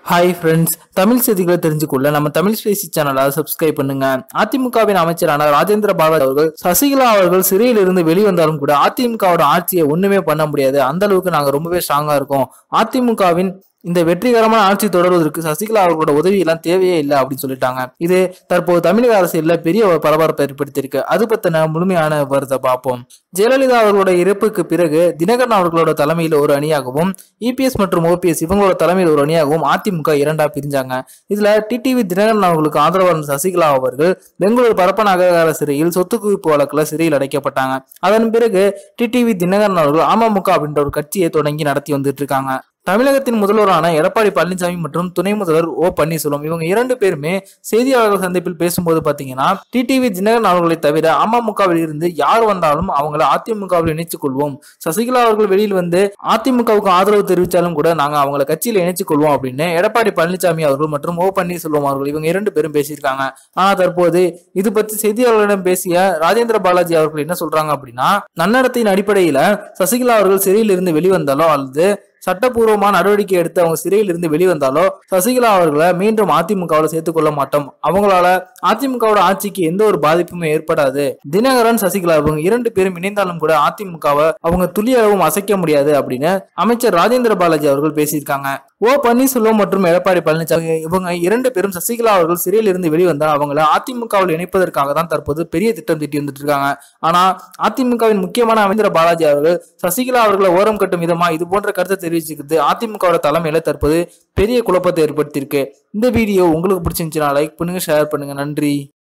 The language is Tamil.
ஹாய் ஃப்ரெண்ட்ஸ் தமிழ் செய்திகளை தெரிஞ்சுக்கொள்ள நம்ம தமிழ் ஸ்பேசி சேனலை சப்ஸ்கிரைப் பண்ணுங்க அதிமுகவின் அமைச்சரான ராஜேந்திர பாலாஜி அவர்கள் சசிகலா அவர்கள் சிறையில் இருந்து வெளிவந்தாலும் கூட அதிமுகவோட ஆட்சியை ஒண்ணுமே பண்ண முடியாது அந்த அளவுக்கு நாங்க ரொம்பவே ஸ்ட்ராங்கா இருக்கோம் அதிமுகவின் இந்த வெற்றிகரமான ஆட்சி தொடர்வதற்கு சசிகலா அவர்களோட உதவி எல்லாம் தேவையே இல்லை அப்படின்னு சொல்லிட்டாங்க இது தற்போது தமிழக அரசியல்ல பெரிய ஒரு பரபரப்பை ஏற்படுத்தியிருக்கு அது பத்தின முழுமையான விவரத்தை பார்ப்போம் ஜெயலலிதா அவர்களோட இறப்புக்கு பிறகு தினகரன் அவர்களோட தலைமையில் ஒரு அணியாகவும் இபிஎஸ் மற்றும் ஓபிஎஸ் இவங்களோட தலைமையில் ஒரு அணியாகவும் அதிமுக இரண்டா பிரிஞ்சாங்க இதுல டிடிவி தினகரன் அவர்களுக்கு ஆதரவாக இருந்த சசிகலா அவர்கள் பெங்களூர் பரப்பன அககார சிறையில் சொத்து குவிப்பு வழக்குல சிறையில் அடைக்கப்பட்டாங்க அதன் பிறகு டிடிவி தினகரன் அவர்கள் அமமுக அப்படின்ற ஒரு கட்சியை தொடங்கி நடத்தி வந்துட்டு இருக்காங்க தமிழகத்தின் முதல்வரான எடப்பாடி பழனிசாமி மற்றும் துணை முதல்வர் ஓ பன்னீர்செல்வம் இவங்க இரண்டு பேருமே செய்தியாளர்கள் சந்திப்பில் பேசும்போது பாத்தீங்கன்னா டிடிவி தினகரன் அவர்களை தவிர அமமுகவில் இருந்து யார் வந்தாலும் அவங்கள அதிமுகவில் இணைத்துக் கொள்வோம் சசிகலா அவர்கள் வெளியில் வந்து அதிமுகவுக்கு ஆதரவு தெரிவித்தாலும் கூட நாங்க அவங்கள கட்சியில இணைத்துக் கொள்வோம் அப்படின்னு எடப்பாடி பழனிசாமி அவர்கள் மற்றும் ஓ பன்னீர்செல்வம் அவர்கள் இவங்க இரண்டு பேரும் பேசியிருக்காங்க ஆனா தற்போது இது பற்றி செய்தியாளர்களிடம் பேசிய ராஜேந்திர பாலாஜி அவர்கள் என்ன சொல்றாங்க அப்படின்னா நன்னடத்தின் அடிப்படையில சசிகலா அவர்கள் சிறையில் இருந்து வெளிவந்தாலோ அல்லது சட்டப்பூர்வமான நடவடிக்கை எடுத்து அவங்க சிறையில் இருந்து வெளிவந்தாலோ சசிகலா அவர்களை மீண்டும் அதிமுகவில் சேர்த்துக் கொள்ள மாட்டோம் அவங்களால அதிமுகவோட ஆட்சிக்கு எந்த ஒரு பாதிப்புமே ஏற்படாது தினகரன் சசிகலா இவங்க இரண்டு பேரும் இணைந்தாலும் கூட அதிமுகவை அவங்க துளியளவும் அசைக்க முடியாது அப்படின்னு அமைச்சர் ராஜேந்திர பாலாஜி அவர்கள் பேசியிருக்காங்க ஓ பன்னீர்செல்வம் மற்றும் எடப்பாடி பழனிசாமி இவங்க இரண்டு பேரும் சசிகலா அவர்கள் சிறையில் இருந்து வெளிவந்தால் அவங்கள அதிமுகவில் இணைப்பதற்காக தான் தற்போது பெரிய திட்டம் தீட்டி வந்துட்டு இருக்காங்க ஆனா அதிமுகவின் முக்கியமான அமைச்சர் பாலாஜி அவர்கள் சசிகலா அவர்களை ஓரம் கட்டும் விதமா இது போன்ற கருத்தை தெரிவிச்சுக்கிறது அதிமுகவோட தலைமையில தற்போது பெரிய குழப்பத்தை ஏற்படுத்தியிருக்கு இந்த வீடியோ உங்களுக்கு பிடிச்சிருந்துச்சுன்னா லைக் பண்ணுங்க ஷேர் பண்ணுங்க நன்றி